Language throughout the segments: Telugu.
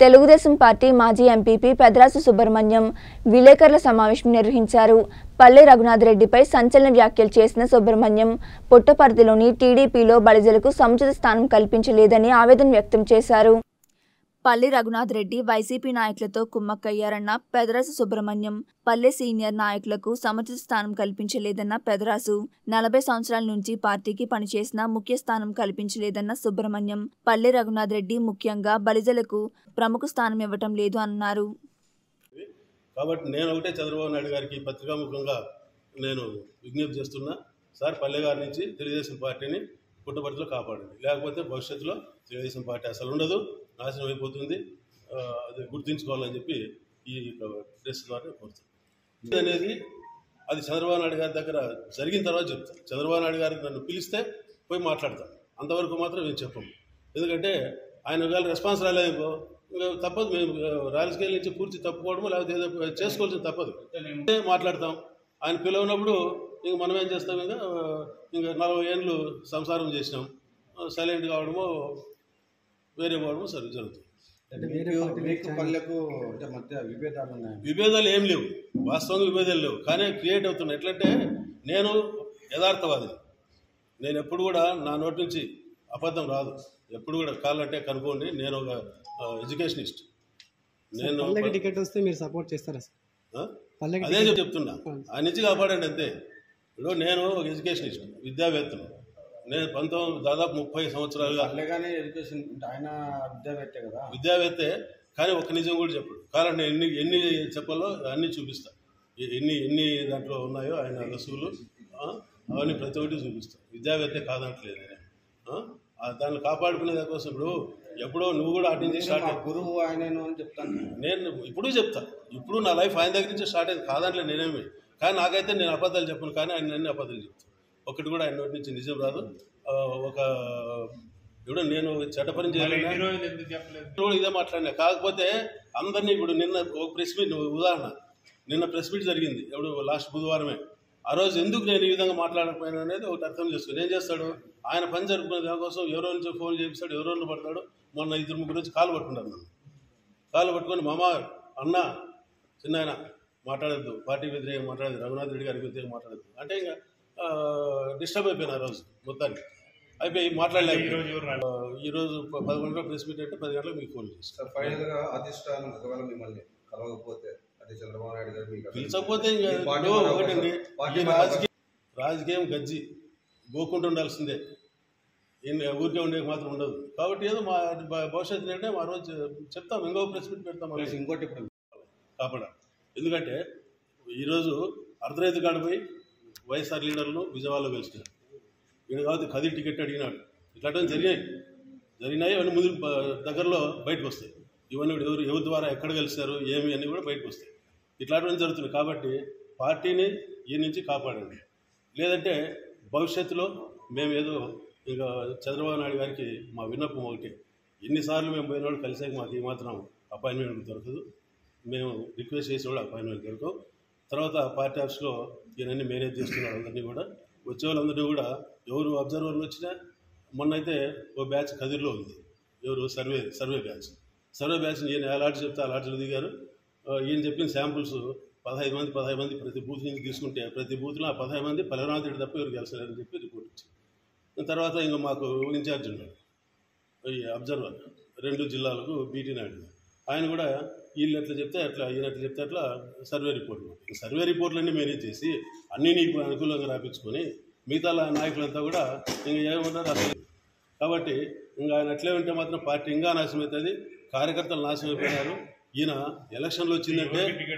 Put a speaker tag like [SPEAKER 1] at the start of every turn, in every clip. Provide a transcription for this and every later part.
[SPEAKER 1] తెలుగుదేశం పార్టీ మాజీ ఎంపీపీ పెదరాసు సుబ్రహ్మణ్యం విలేకరుల సమావేశం నిర్వహించారు పల్లె రఘునాథ్ రెడ్డిపై సంచలన వ్యాఖ్యలు చేసిన సుబ్రహ్మణ్యం పుట్టపర్తిలోని టీడీపీలో బలిజలకు సముచిత స్థానం కల్పించలేదని ఆవేదన వ్యక్తం చేశారు పల్లె రఘునాథ్ రెడ్డి వైసీపీ నాయకులతో కుమ్మక్కయ్యారన్న పెదరాసు సుబ్రహ్మణ్యం పల్లె సీనియర్ నాయకులకు సముచిత స్థానం కల్పించలేదన్న పెదరాసు నలభై సంవత్సరాల నుంచి పార్టీకి పనిచేసిన ముఖ్య స్థానం కల్పించలేదన్న సుబ్రహ్మణ్యం పల్లె రఘునాథ్ రెడ్డి ముఖ్యంగా బలిజలకు ప్రముఖ స్థానం ఇవ్వటం లేదు అన్నారు
[SPEAKER 2] కాబట్టి నేను ఒకటే చంద్రబాబు నాయుడు గారికి పత్రికాముఖంగా నేను విజ్ఞప్తి చేస్తున్నా సార్ పల్లె గారి నుంచి తెలుగుదేశం పార్టీని పుట్టపర్తిలో కాపాడండి లేకపోతే భవిష్యత్తులో తెలుగుదేశం పార్టీ అసలు ఉండదు నాశనం అయిపోతుంది ఆ, అది గుర్తుంచుకోవాలని చెప్పి ఈ ప్రెస్ ద్వారా కోరుతాను ఇది అనేది అది చంద్రబాబు నాయుడు గారి దగ్గర జరిగిన తర్వాత చెప్తాను చంద్రబాబు నాయుడు గారు నన్ను పిలిస్తే పోయి మాట్లాడతాను అంతవరకు మాత్రం మేము చెప్పము ఎందుకంటే ఆయన ఒకవేళ రెస్పాన్స్ రాలేదు ఇంకా తప్పదు మేము ఆ, రాజకీయాల నుంచి పూర్తి తప్పుకోవడము లేకపోతే ఏదో చేసుకోవాల్సింది తప్పదు అంటే మాట్లాడతాం ఆయన పిలవనప్పుడు ఇంక మనం ఏం చేస్తాం ఇంకా ఆ, ఇంకా నలభై ఏళ్ళు సంసారం చేసినాం సైలెంట్ కావడము వేరే పోవడము సరే జరుగుతుంది
[SPEAKER 3] అంటే మీకు మీకు పల్లెకు అంటే మధ్య విభేదాలు ఉన్నాయి
[SPEAKER 2] విభేదాలు ఏం లేవు వాస్తవంగా విభేదాలు లేవు కానీ క్రియేట్ అవుతున్నాయి ఎట్లంటే నేను యథార్థవాదిని నేను ఎప్పుడు కూడా నా నోటి నుంచి అబద్ధం రాదు ఎప్పుడు కూడా కావాలంటే కనుక్కోండి నేను ఒక ఎడ్యుకేషనిస్ట్ నేను
[SPEAKER 4] పల్లెకి టికెట్ వస్తే మీరు సపోర్ట్ చేస్తారా సార్
[SPEAKER 2] ఆ?
[SPEAKER 4] పల్లెకి
[SPEAKER 2] అదే చెప్తున్నా ఆ నుంచి కాపాడండి అంతే ఇప్పుడు నేను ఒక ఎడ్యుకేషనిస్ట్ విద్యావేత్తను నేను పంతొమ్మిది దాదాపు ముప్పై సంవత్సరాలుగా
[SPEAKER 3] పల్లె కానీ ఎడ్యుకేషన్ అంటే ఆయన విద్యావేత్తే కదా
[SPEAKER 2] విద్యావేత్తే కానీ ఒక నిజం కూడా చెప్పడు కారణం నేను ఎన్ని ఎన్ని చెప్పాలో అన్నీ చూపిస్తా ఎ- ఎన్ని ఎన్ని దాంట్లో ఉన్నాయో ఆయన రసూలు ఆ, అవన్నీ ప్రతి ఒక్కటి చూపిస్తా విద్యావేత్తే కాదంటలేదు నేను ఆ, ఆ దాన్ని కాపాడుకునే దానికోసం ఇప్పుడు ఎప్పుడో నువ్వు కూడా అటు నుంచి స్టార్ట్
[SPEAKER 3] మా గురువు ఆయనను అని చెప్తాను
[SPEAKER 2] నేను ఇప్పుడు చెప్తా ఇప్పుడు నా లైఫ్ ఆయన దగ్గర నుంచి స్టార్ట్ అయింది కాదంటే నేనేమి కానీ నాకైతే నేను అబద్ధాలు చెప్పను కానీ ఆయన అన్ని అబద్ధాలు చెప్తాను ఒకటి కూడా ఆయన నోటి నుంచి నిజం రాదు ఆ, ఒక ఇప్పుడు నేను చెడ్డ పని చేయలేను ఇప్పుడు ఇదే మాట్లాడినా కాకపోతే అందరినీ ఇప్పుడు నిన్న ఒక ప్రెస్ మీట్ ఉదాహరణ నిన్న ప్రెస్ మీట్ జరిగింది ఇప్పుడు లాస్ట్ బుధవారమే ఆ రోజు ఎందుకు నేను ఈ విధంగా మాట్లాడకపోయాను అనేది ఒకటి అర్థం చేసుకుని ఏం చేస్తాడు ఆయన పని జరుపుకునే దానికోసం ఎవరో నుంచి ఫోన్ చేపిస్తాడు ఎవరో నుంచి పడతాడు మొన్న ఇద్దరు ముగ్గురు నుంచి కాలు పట్టుకున్నారు నన్ను కాలు పట్టుకొని మామ అన్న చిన్న ఆయన మాట్లాడద్దు పార్టీ వ్యతిరేకంగా మాట్లాడదు రఘునాథ్ రెడ్డి గారికి వ్యతిరేకంగా మాట్లాడద్దు అంటే ఇంకా డిస్టర్బ్ అయిపోయిన ఆ రోజు మొత్తానికి అయిపోయి మాట్లాడలేదు ఈ రోజు ప- పదకొండులో ప్రెస్ మీట్ అంటే పది గంటలకు మీకు ఫోన్ చేస్తాను
[SPEAKER 5] సార్ ఫైనల్ గా అధిష్టానం ఒకవేళ మిమ్మల్ని కలవకపోతే అదే చంద్రబాబు నాయుడు గారు మీకు అసలు-
[SPEAKER 2] పిలిచకపోతే ఇంకా
[SPEAKER 5] ఈ పార్టీ
[SPEAKER 2] ఇప్పుడు
[SPEAKER 5] మన
[SPEAKER 2] ఒకటండి
[SPEAKER 5] పార్టీ
[SPEAKER 2] ఈ
[SPEAKER 5] మన
[SPEAKER 2] రాజకీయం రాజకీయం గజ్జి గోకుంటూ ఉండాల్సిందే ఇన్ని ఊరికే ఉండే మాత్రం ఉండదు కాబట్టి ఏదో మా భ- భవిష్యత్తు అంటే మా రోజు చెప్తాం ఇంకో ప్రెస్ మీట్ పెడతాం మళ్ళీ
[SPEAKER 3] ప్లస్ ఇంకోటి ఇప్పుడు
[SPEAKER 2] కాపాడాలి ఎందుకంటే ఈరోజు అర్ధరైతు కాడిపోయి వైఎస్ఆర్ లీడర్లు విజయవాడలో కలిసినారు ఈయన కాబట్టి ఖదీ టికెట్ అడిగినాడు ఇట్లాంటివన్నీ జరిగాయి జరిగినాయి అవన్నీ ముందు బ- దగ్గరలో బయటకు వస్తాయి ఇవన్నీ కూడా ఎవరు ఎవరి ద్వారా ఎక్కడ కలిశారు ఏమి అన్నీ కూడా బయటకు వస్తాయి ఇట్లాంటివన్నీ జరుగుతున్నాయి కాబట్టి పార్టీని ఈ నుంచి కాపాడండి లేదంటే భవిష్యత్తులో మేము ఏదో ఇంకా చంద్రబాబు నాయుడు గారికి మా విన్నపం ఒకటి ఎన్నిసార్లు మేము పోయిన వాళ్ళు కలిసాక మాకు ఏమాత్రం అపాయింట్మెంట్ దొరకదు మేము రిక్వెస్ట్ చేసిన కూడా అపాయింట్మెంట్ దొరకవు తర్వాత పార్టీ ఆఫీస్లో ఈయనన్నీ మేనేజ్ చేస్తున్నారు అందరినీ కూడా వచ్చే వాళ్ళందరినీ కూడా ఎవరు అబ్జర్వర్లు వచ్చినా మొన్న అయితే ఓ బ్యాచ్ కదిరిలో ఉంది ఎవరు survey survey batch survey batch ఈయన అలాంటి చెప్తే అలాంటి దిగారు ఆ, ఈయన చెప్పిన శాంపుల్స్ పదహైదు మంది పదహైదు మంది ప్రతి బూత్ నుంచి తీసుకుంటే ప్రతి బూత్లో ఆ పదహైదు మంది పలవనాథ్ రెడ్డి తప్ప ఎవరు గెలిచలేరని చెప్పి రిపోర్ట్ ఇచ్చింది తర్వాత ఇంకా మాకు ఇన్ఛార్జ్ ఉన్నాడు ఈ అబ్జర్వర్ రెండు జిల్లాలకు బీటీ నాయుడు గారు. ఆయన కూడా వీళ్ళు ఎట్లా చెప్తే అట్లా ఈయన ఎట్లా చెప్తే అట్లా సర్వే రిపోర్ట్లు ఈ సర్వే రిపోర్ట్లన్నీ మేనేజ్ చేసి అన్నీ నీకు అనుకూలంగా రాపించుకొని మిగతా నాయకులంతా కూడా ఇంక ఏమన్నారు అసలు కాబట్టి ఇంకా ఆయన అట్లే ఉంటే మాత్రం పార్టీ ఇంకా నాశనం అవుతుంది కార్యకర్తలు నాశనం అయిపోయినారు ఈయన ఎలక్షన్లు వచ్చిందంటే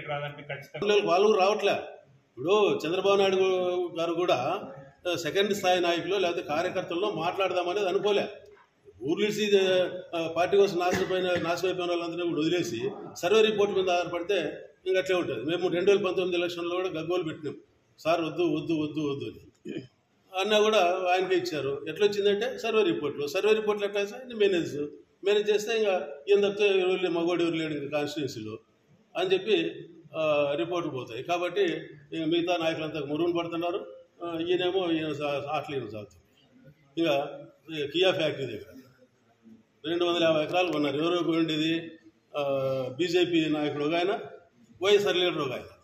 [SPEAKER 2] పిల్లలు వాళ్ళు కూడా రావట్లే ఇప్పుడు చంద్రబాబు నాయుడు గారు కూడా ఆ, సెకండ్ స్థాయి నాయకులు లేకపోతే కార్యకర్తల్లో మాట్లాడదామనేది అనుకోలే ఊర్లిసి పార్టీ కోసం నాశనపోయిన నాశనం అయిపోయిన వాళ్ళందరినీ కూడా వదిలేసి సర్వే రిపోర్ట్ మీద ఆధారపడితే ఇంకా అట్లే ఉంటుంది మేము రెండు వేల పంతొమ్మిది ఎలక్షన్లో కూడా గగ్గోలు పెట్టినాం సార్ వద్దు వద్దు వద్దు వద్దు అని అన్నా కూడా ఆయనకే ఇచ్చారు ఎట్లా వచ్చిందంటే సర్వే రిపోర్ట్లు సర్వే రిపోర్ట్లు ఎట్లా వేస్తే మేనేజ్ మేనేజ్ చేస్తే ఇంకా ఈయన తప్పితే ఎవరు లేరు, మగవాడు ఎవరు లేడు ఇంకా కాన్స్టిట్యున్సీలో అని చెప్పి ఆ, రిపోర్ట్లు పోతాయి కాబట్టి ఇంక మిగతా నాయకులంతా మురుగును పడుతున్నారు ఆ, ఈయనేమో ఈయన సా- ఆటలు ఈయన సాగుతుంది ఇక ఈ కియా ఫ్యాక్టరీ దగ్గర రెండు వందల యాభై ఎకరాలు కొన్నారు ఎవరు ఉండేది బీజేపీ నాయకుడు ఒక ఆయన వైఎస్ఆర్ లీడర్ ఒక ఆయన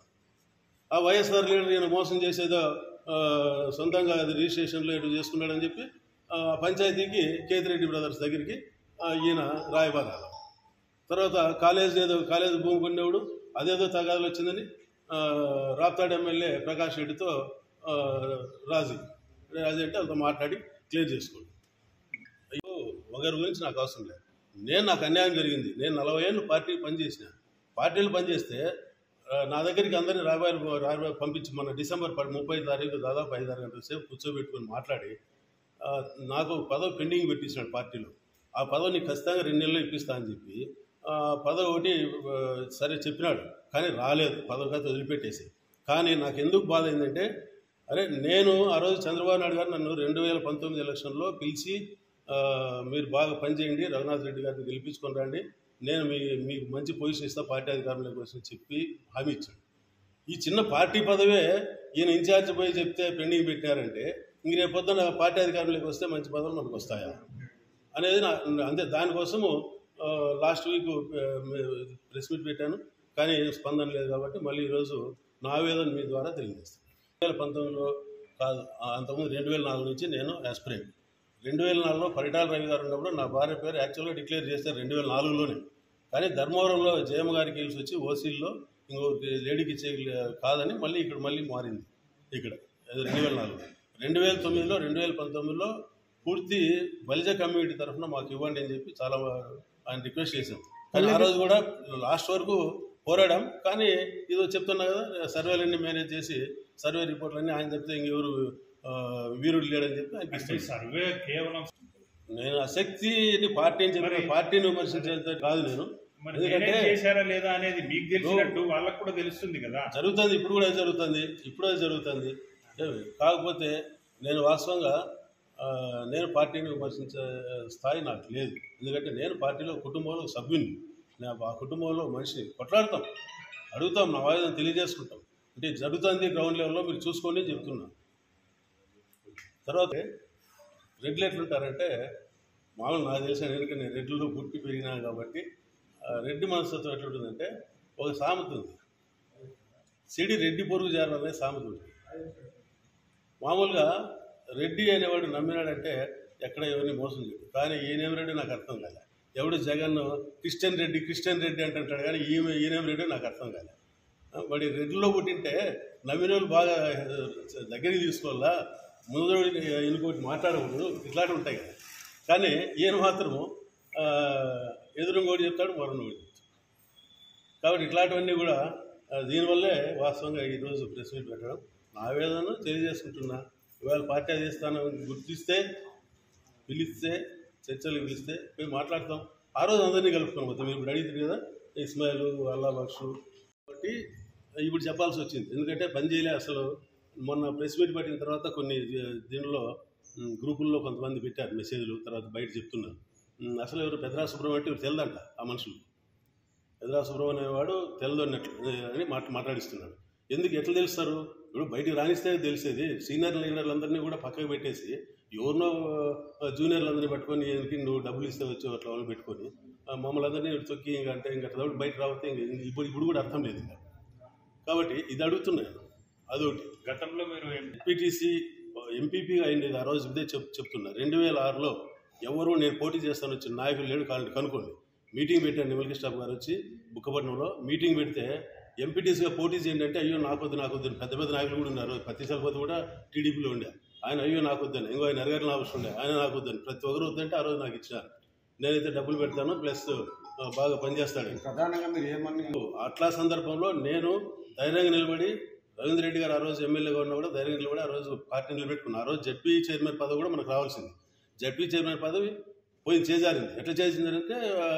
[SPEAKER 2] ఆ వైఎస్ఆర్ లీడర్ ఈయన మోసం చేసేదో ఆ, సొంతంగా అది రిజిస్ట్రేషన్లో ఇటు చేసుకున్నాడని చెప్పి ఆ, పంచాయతీకి కేతిరెడ్డి బ్రదర్స్ దగ్గరికి ఆ, ఈయన రాయబారాలు తర్వాత కాలేజ్ ఏదో కాలేజ్ భూమి కొనేవాడు అదేదో తగాదులు వచ్చిందని ఆ, రాప్తాడు ఎమ్మెల్యే ప్రకాష్ రెడ్డితో ఆ, రాజీ రాజీ అంటే అంత మాట్లాడి క్లియర్ చేసుకోండి అయ్యో ఒకరి గురించి నాకు అవసరం లేదు నేను నాకు అన్యాయం జరిగింది నేను నలభై ఏళ్ళు పార్టీ పనిచేసిన పార్టీలు పనిచేస్తే ఆ, నా దగ్గరికి అందరినీ రాబాయి రాబాయి పంపించి మన డిసెంబర్ పది ముప్పై తారీఖు దాదాపు ఐదు ఆరు గంటల సేపు కూర్చోబెట్టుకొని మాట్లాడి ఆ, నాకు పదవి పెండింగ్ పెట్టించినాడు పార్టీలో ఆ పదవిని ఖచ్చితంగా రెండు నెలలు ఇప్పిస్తా అని చెప్పి ఆ, పదవి ఒకటి ఆ, సరే చెప్పినాడు కానీ రాలేదు పదవి కాదు వదిలిపెట్టేసి కానీ నాకు ఎందుకు బాధ అయిందంటే అరే నేను ఆ రోజు చంద్రబాబు నాయుడు గారు నన్ను రెండు వేల పంతొమ్మిది ఎలక్షన్లో పిలిచి ఆ, మీరు బాగా పనిచేయండి రఘునాథ్ రెడ్డి గారిని గెలిపించుకొని రండి నేను మీ మీకు మంచి పొజిషన్ ఇస్తా పార్టీ అధికారంలోకి వచ్చి చెప్పి హామీ ఇచ్చాడు ఈ చిన్న పార్టీ పదవే ఈయన ఇన్ఛార్జ్ పోయి చెప్తే పెండింగ్ పెట్టారంటే ఇంక రేపు పొద్దున పార్టీ అధికారంలోకి వస్తే మంచి పదవులు మనకు వస్తాయా అనేది నా అంతే దానికోసము ఆ, లాస్ట్ వీక్ ఆ, ప్రెస్ మీట్ పెట్టాను కానీ స్పందన లేదు కాబట్టి మళ్ళీ ఈరోజు నా ఆవేదన మీ ద్వారా తెలియజేస్తాను రెండు వేల పంతొమ్మిదిలో కాదు ఆ, అంతకుముందు రెండు వేల నాలుగు నుంచి నేను యాస్పిరెంట్ రెండు వేల నాలుగులో పరిటాల రవి గారు ఉన్నప్పుడు నా భార్య పేరు యాక్చువల్గా డిక్లేర్ చేస్తారు రెండు వేల నాలుగులోనే కానీ ధర్మవరంలో జయమ్మ గారికి కలిసి వచ్చి ఓసీల్లో ఇంకో లేడీకి ఇచ్చే కాదని మళ్ళీ ఇక్కడ మళ్ళీ మారింది ఇక్కడ అది రెండు వేల నాలుగు రెండు వేల తొమ్మిదిలో రెండు వేల పంతొమ్మిదిలో పూర్తి బలిజ కమ్యూనిటీ తరఫున మాకు ఇవ్వండి అని చెప్పి చాలా ఆయన రిక్వెస్ట్ చేశాం కానీ ఆ రోజు కూడా లాస్ట్ వరకు పోరాడాం కానీ ఇదో చెప్తున్నా కదా సర్వేలన్నీ మేనేజ్ చేసి సర్వే రిపోర్ట్లన్నీ ఆయన చెప్తే ఇంకెవరు ఆ, వీరుడు లేడని చెప్పి ఆయనకి
[SPEAKER 6] అంటే
[SPEAKER 2] ఇస్తాం
[SPEAKER 6] సర్వే కేవలం
[SPEAKER 2] నేను అశక్తిని పార్టీ అని చెప్పిన పార్టీని విమర్శించేంత కాదు నేను
[SPEAKER 6] మరి
[SPEAKER 2] ఎందుకంటే
[SPEAKER 6] నేనేం చేశారా లేదా అనేది మీకు తెలిసినట్టు వాళ్ళకు కూడా తెలుస్తుంది కదా
[SPEAKER 2] జరుగుతుంది ఇప్పుడు కూడా అది జరుగుతుంది ఇప్పుడు అది జరుగుతుంది ఏమి? కాకపోతే నేను వాస్తవంగా ఆ, నేను పార్టీని విమర్శించే స్థాయి నాకు లేదు ఎందుకంటే నేను పార్టీలో కుటుంబంలో సభ్యుని నేను ఆ కుటుంబంలో మనిషిని కొట్లాడతాం అడుగుతాం నా వాయిదాన్ని తెలియజేసుకుంటాం అంటే జరుగుతుంది గ్రౌండ్ లెవెల్లో మీరు చూసుకోండి అని చెప్తున్నా తర్వాత రెడ్లు ఎట్లుంటారంటే మామూలు నాకు తెలిసిన ఎందుకంటే నేను రెడ్లలో పుట్టి పెరిగినా కాబట్టి ఆ రెడ్డి మనస్తత్వం ఎట్లుంటుందంటే ఒక సామెత ఉంది సిడి రెడ్డి పొరుగు చేరాలనే సామెత ఉంది మామూలుగా రెడ్డి అనేవాడు నమ్మినాడంటే ఎక్కడ ఎవరిని మోసం చేయడు కానీ ఈయనేం రెడ్డి నాకు అర్థం కాలే ఎవడు జగన్ క్రిస్టియన్ రెడ్డి క్రిస్టియన్ రెడ్డి అంటుంటాడు కానీ ఈమె ఈయనేం రెడ్డి నాకు అర్థం కాలే ఆ, మరి రెడ్డిలో పుట్టింటే నమ్మిన వాళ్ళు బాగా దగ్గరికి తీసుకోవాలా ముందు ఇంకోటి మాట్లాడకూడదు ఇట్లాంటివి ఉంటాయి కదా కానీ ఈయన మాత్రము ఆ, ఎదురుంగోటి చెప్తాడు మరొకటి చెప్తాడు కాబట్టి ఇట్లాంటివన్నీ కూడా ఆ, దీనివల్లే వాస్తవంగా ఈరోజు ప్రెస్ మీట్ పెట్టడం నా ఆవేదనను తెలియజేసుకుంటున్నా ఇవాళ పార్టీ అధిష్టానం గుర్తిస్తే పిలిస్తే చర్చలు పిలిస్తే మేము మాట్లాడతాం ఆ రోజు అందరినీ కలుపుకున్నాం మొత్తం మీరు ఇప్పుడు అడిగితే కదా ఇస్మాయిల్ అల్లా బక్షు కాబట్టి ఇప్పుడు చెప్పాల్సి వచ్చింది ఎందుకంటే పని చేయలే అసలు మొన్న ప్రెస్ మీట్ పెట్టిన తర్వాత కొన్ని దీ- దీనిలో ఉమ్, గ్రూపుల్లో కొంతమంది పెట్టారు మెసేజ్లు తర్వాత బయట చెప్తున్నారు ఉమ్, అసలు ఎవరు పెద్దరా సుబ్రహ్మణ్యం అంటే ఇవరు తెలదంట ఆ మనుషులు పెద్దరా సుబ్రహ్మణ్యం వాడు తెలదన్నట్లు అని మాట మాట్లాడిస్తున్నాడు ఎందుకు ఎట్లా తెలుస్తారు ఇప్పుడు బయటికి రాణిస్తే తెలిసేది సీనియర్ లీడర్లందరినీ కూడా పక్కకు పెట్టేసి ఎవరినో ఆ, జూనియర్లందరినీ పట్టుకొని ఈయనకి నువ్వు డబ్బులు ఇస్తే వచ్చి అట్లా వాళ్ళు పెట్టుకొని ఆ, మమ్మల్ని అందరినీ తొక్కి ఇంకా అంటే ఇంకా అట్లా బయట రాకపోతే ఇంక ఇప్పుడు ఇప్పుడు కూడా అర్థం లేదు ఇంకా కాబట్టి ఇది అడుగుతున్నాను అదొకటి
[SPEAKER 6] గతంలో మీరు ఏం-
[SPEAKER 2] ఎంపీటీసీ ఎంపీపీ అయింది ఆ రోజు ఇదే చెప్ చెప్తున్నా రెండు వేల ఆరులో ఎవరు నేను పోటీ చేస్తాను వచ్చిన నాయకులు లేడు కాలండి కనుక్కోండి మీటింగ్ పెట్టాను నిమల్ స్టాఫ్ గారు వచ్చి బుక్కపట్నంలో మీటింగ్ పెడితే ఎంపీటీసీగా పోటీ చేయండి అంటే అయ్యో నాకొద్దు నాకొద్దు అని పెద్ద పెద్ద నాయకులు కూడా ఉన్నారు పత్తి చలపతి కూడా టీడీపీలో ఉండే ఆయన అయ్యో నాకొద్దని ఇంకో ఆయన ఎరగారి అవసరం ఉండే ఆయన నాకొద్దని ప్రతి ఒక్కరు వద్దంటే ఆ రోజు నాకు ఇచ్చినారు నేనైతే డబ్బులు పెడతాను ప్లస్ ఆ, బాగా పనిచేస్తాడు
[SPEAKER 3] ప్రధానంగా మీరు ఏమని
[SPEAKER 2] అట్లా సందర్భంలో నేను ధైర్యంగా నిలబడి రవీంద్ర రెడ్డి గారు ఆ రోజు ఎమ్మెల్యేగా ఉన్నా కూడా ధైర్యంగా నిలబడి ఆ రోజు పార్టీ నిలబెట్టుకున్నా ఆ రోజు జడ్పీ చైర్మన్ పదవి కూడా మనకు రావాల్సింది జడ్పీ చైర్మన్ పదవి పోయి చేజారింది ఎట్లా చేసిందంటే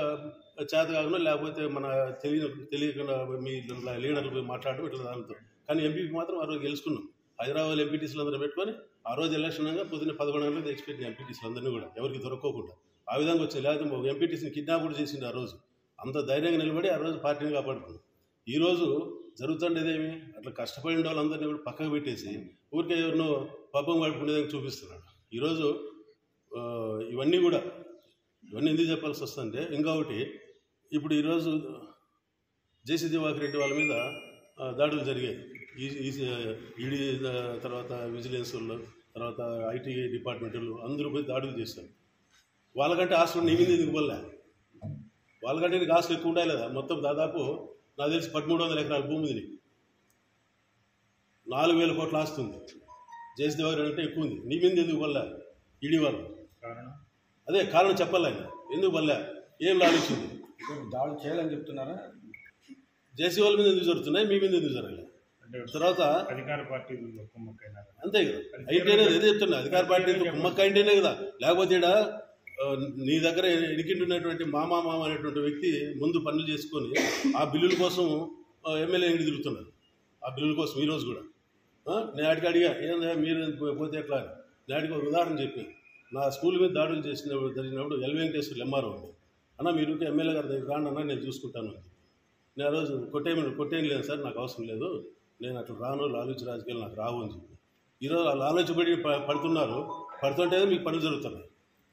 [SPEAKER 2] చేత కాకుండా లేకపోతే మన తెలియ తెలియకుండా మీ లీడర్లు పోయి మాట్లాడడం ఇట్లా దానితో కానీ ఎంపీకి మాత్రం ఆ రోజు గెలుచుకున్నాం హైదరాబాద్ ఎంపీటీసీలు అందరూ పెట్టుకొని ఆ రోజు ఎలక్షన్ అనగా పొద్దున్న పదకొండు గంటలకు తెచ్చిపెట్టిన ఎంపీటీసీలు అందరినీ కూడా ఎవరికి దొరకకుండా ఆ విధంగా వచ్చింది లేకపోతే ఒక ఎంపీటీసీని కిడ్నాప్ కూడా చేసింది ఆ రోజు అంత ధైర్యంగా నిలబడి ఆ రోజు పార్టీని కాపాడుకున్నాం ఈ రోజు జరుగుతుండేదేమి అట్లా కష్టపడిన వాళ్ళందరినీ కూడా పక్కకు పెట్టేసి ఊరికే ఎవరినో పాపం గడుపుకునేదానికి చూపిస్తున్నాడు ఈరోజు ఆ, ఇవన్నీ కూడా ఇవన్నీ ఎందుకు చెప్పాల్సి వస్తుందంటే ఇంకొకటి ఇప్పుడు ఈరోజు జేసీ దివాకర్ రెడ్డి వాళ్ళ మీద ఆ, దాడులు జరిగాయి ఈ ఈ ఈడీ తర్వాత విజిలెన్స్ వాళ్ళు తర్వాత ఐటీ డిపార్ట్మెంట్ వాళ్ళు అందరూ పోయి దాడులు చేశారు వాళ్ళకంటే ఆస్తులు నీ మీద ఎందుకు వల్ల వాళ్ళకంటే నీకు ఆస్తులు ఎక్కువ ఉండాలి లేదా మొత్తం దాదాపు నాకు తెలిసి పదమూడు వందల ఎకరాల భూమి ఉంది నీకు నాలుగు వేల కోట్ల ఆస్తి ఉంది జేసీ దివాకర్ రెడ్డి అంటే ఎక్కువ ఉంది నీ మీద ఎందుకు వల్ల ఈడీ వాళ్ళు
[SPEAKER 6] కారణం
[SPEAKER 2] అదే కారణం చెప్పాలి ఆయన ఎందుకు వల్ల ఏం ఆలోచించింది
[SPEAKER 3] ఇప్పుడు దాడులు చేయాలని చెప్తున్నారా
[SPEAKER 2] జేసీ వాళ్ళ మీద ఎందుకు జరుగుతున్నాయి మీ మీద ఎందుకు జరగలేదు
[SPEAKER 6] అంటే
[SPEAKER 2] తర్వాత
[SPEAKER 6] అధికార పార్టీలు కుమ్మక్కైనారు
[SPEAKER 2] అంతే కదా అయితేనే అదే చెప్తున్నా అధికార పార్టీతో కుమ్మక్క అయితేనే కదా లేకపోతే ఈడ ఆ, నీ దగ్గర ఎడికింటున్నటువంటి మామా మామ అనేటువంటి వ్యక్తి ముందు పనులు చేసుకొని ఆ బిల్లుల కోసం ఆ, ఎమ్మెల్యే ఇంటికి తిరుగుతున్నారు ఆ బిల్లుల కోసం ఈరోజు కూడా ఆ, నేను ఆడికి అడిగా ఏందా మీరు పో- పోతే ఎట్లా అని నేను ఆడికి ఒక ఉదాహరణ చెప్పాను నా స్కూల్ మీద దాడులు చేసినప్పుడు జరిగినప్పుడు ఎల్ వెంకటేశ్వర ఎంఆర్ఓ ఉంది అన్న మీరు ఎమ్మెల్యే గారి దగ్గర రాండి అన్న నేను చూసుకుంటాను అని నేను ఆ రోజు కొట్టేయమని కొట్టేయం లేదు సార్ నాకు అవసరం లేదు నేను అట్లా రాను లాలూచి రాజకీయాలు నాకు రావు అని చెప్పి ఈరోజు వాళ్ళు ఆలోచపడి ప- పడుతున్నారు పడుతుంటే మీకు పనులు జరుగుతున్నాయి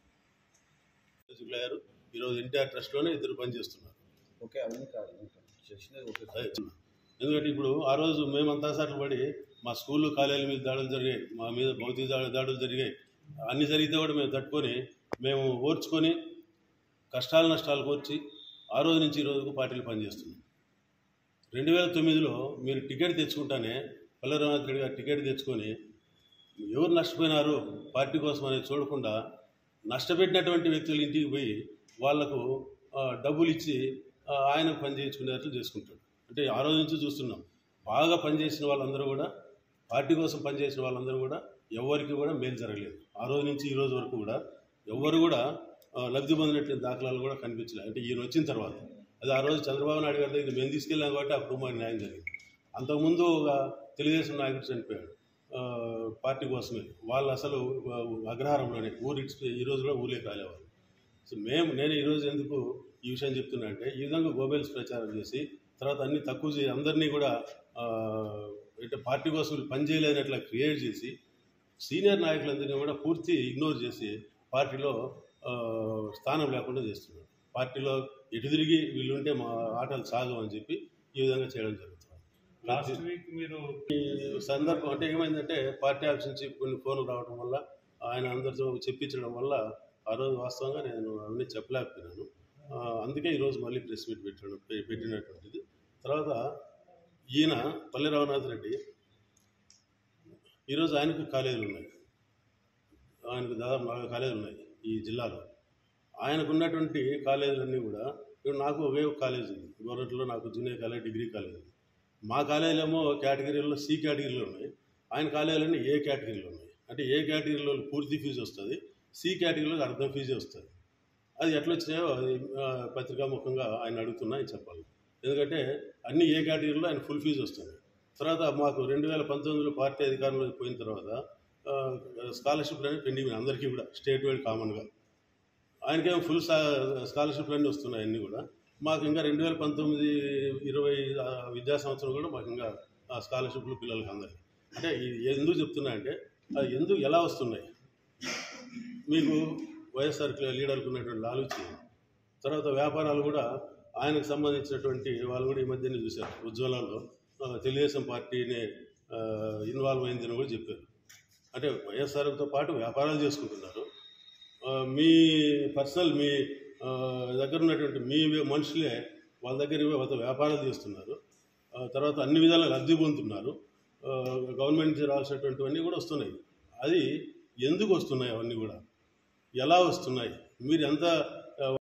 [SPEAKER 2] గారు ఈరోజు ఎన్టీఆర్ ట్రస్ట్లోనే ఇద్దరు పనిచేస్తున్నారు
[SPEAKER 3] ఓకే అవన్నీ కాదు చేసినది ఓకే
[SPEAKER 2] అదే చెప్తున్నా. ఎందుకంటే ఇప్పుడు ఆ రోజు మేమంతా సార్లు పడి మా స్కూళ్ళు కాలేజీల మీద దాడులు జరిగాయి మా మీద భౌతిక దా- దాడులు జరిగాయి అన్ని జరిగితే కూడా మేము తట్టుకొని మేము ఓర్చుకొని కష్టాలు నష్టాలు కోర్చి ఆ రోజు నుంచి ఈ రోజుకు పార్టీలు పనిచేస్తున్నాం రెండు వేల తొమ్మిదిలో మీరు టికెట్ తెచ్చుకుంటానే పల్లెరామనాథ్ రెడ్డి గారు టికెట్ తెచ్చుకొని ఎవరు నష్టపోయినారు పార్టీ కోసం అనేది చూడకుండా నష్టపెట్టినటువంటి వ్యక్తుల ఇంటికి పోయి వాళ్లకు ఆ, డబ్బులు ఇచ్చి ఆ, ఆయనకు పని చేయించుకునేట్లు చేసుకుంటాడు అంటే ఆ రోజు నుంచి చూస్తున్నాం బాగా పనిచేసిన వాళ్ళందరూ కూడా పార్టీ కోసం పనిచేసిన వాళ్ళందరూ కూడా ఎవరికి కూడా మేలు జరగలేదు ఆ రోజు నుంచి ఈ రోజు వరకు కూడా ఎవరు కూడా ఆ, లబ్ధి పొందినట్లు దాఖలాలు కూడా కనిపించలేదు అంటే ఈయన వచ్చిన తర్వాత అది ఆ రోజు చంద్రబాబు నాయుడు గారి దగ్గర మేము తీసుకెళ్ళాం కాబట్టి ఆ కుటుంబానికి న్యాయం జరిగింది అంతకుముందు ఒక తెలుగుదేశం నాయకుడు చనిపోయాడు ఆ, పార్టీ కోసమే వాళ్ళు అసలు ఆ, అగ్రహారంలోనే ఊరి ఇడిచి- ఈ రోజు కూడా ఊర్లోకి రాలేవారు సో మేము నేను ఈరోజు ఎందుకు ఈ విషయం చెప్తున్నా అంటే ఈ విధంగా గోబెల్స్ ప్రచారం చేసి తర్వాత అన్ని తక్కువ చేసి అందరినీ కూడా ఆ, అంటే పార్టీ కోసం వీళ్ళు పని చేయలేనట్లా క్రియేట్ చేసి సీనియర్ నాయకులందరినీ కూడా పూర్తి ఇగ్నోర్ చేసి పార్టీలో ఆ, స్థానం లేకుండా చేస్తున్నారు పార్టీలో ఎటు తిరిగి వీళ్ళు ఉంటే మా ఆటలు సాగవని చెప్పి ఈ విధంగా చేయడం జరుగుతుంది
[SPEAKER 6] లాస్ట్ వీక్ మీరు
[SPEAKER 2] సందర్భం అంటే ఏమైందంటే పార్టీ ఆఫీస్ నుంచి కొన్ని ఫోన్లు రావడం వల్ల ఆయన అందరితో చెప్పించడం వల్ల ఆ రోజు వాస్తవంగా నేను అవన్నీ చెప్పలేకపోయినాను ఆ, అందుకే ఈరోజు మళ్ళీ ప్రెస్ మీట్ పెట్టడం పె- పెట్టినటువంటిది తర్వాత ఈయన పల్లె రఘునాథ్ రెడ్డి ఈరోజు ఆయనకు కాలేజీలు ఉన్నాయి ఆయనకు దాదాపు నాలుగు కాలేజీలు ఉన్నాయి ఈ జిల్లాలో ఆయనకు ఉన్నటువంటి కాలేజీలన్నీ కూడా ఇప్పుడు నాకు ఒకే ఒక కాలేజ్ ఉంది గవర్నమెంట్లో నాకు జూనియర్ కాలేజ్ డిగ్రీ కాలేజ్ ఉంది మా కాలేజీలేమో కేటగిరీలో సి కేటగిరీలో ఉన్నాయి ఆయన కాలేజీలన్నీ ఏ కేటగిరీలో ఉన్నాయి అంటే ఏ కేటగిరీలో పూర్తి ఫీజు వస్తుంది సి కేటగిరీలో అర్ధం ఫీజే వస్తుంది అది ఎట్లా వచ్చినాయో అది ఆ, పత్రికాముఖంగా ఆయన అడుగుతున్నా ఆయన చెప్పాలి ఎందుకంటే అన్ని ఏ కేటగిరీలో ఆయన ఫుల్ ఫీజు వస్తుంది తర్వాత మాకు రెండు వేల పంతొమ్మిదిలో పార్టీ అధికారంలోకి పోయిన తర్వాత స్కాలర్షిప్లు అనేవి పెండింగ్ ఉన్నాయి అందరికీ కూడా స్టేట్ వైడ్ కామన్గా ఆయనకేమో ఫుల్ స్కాలర్షిప్లు అన్నీ వస్తున్నాయి అన్నీ కూడా మాకు ఇంకా రెండు వేల పంతొమ్మిది ఇరవై ఆ, విద్యా సంవత్సరం కూడా మాకు ఇంకా ఆ స్కాలర్షిప్లు పిల్లలకి అందరికి అంటే ఇది ఎందుకు చెప్తున్నా అంటే అది ఎందుకు ఎలా వస్తున్నాయి మీకు వైఎస్ఆర్ లీడర్కి ఉన్నటువంటి ఆలోచన తర్వాత వ్యాపారాలు కూడా ఆయనకు సంబంధించినటువంటి వాళ్ళు కూడా ఈ మధ్యనే చూశారు ఉజ్వలలో ఆ, తెలుగుదేశం పార్టీని ఇన్వాల్వ్ అయిందని కూడా చెప్పారు అంటే వైఎస్ఆర్తో పాటు వ్యాపారాలు చేసుకుంటున్నారు ఆ, మీ పర్సనల్ మీ ఆ, దగ్గర ఉన్నటువంటి మీ మనుషులే వాళ్ళ దగ్గర ఇవే వాళ్ళతో వ్యాపారాలు చేస్తున్నారు ఆ, తర్వాత అన్ని విధాలా లబ్ధి పొందుతున్నారు ఆ, గవర్నమెంట్ నుంచి రావాల్సినటువంటివన్నీ కూడా వస్తున్నాయి అది ఎందుకు వస్తున్నాయి అవన్నీ కూడా ఎలా వస్తున్నాయి మీరు ఎంత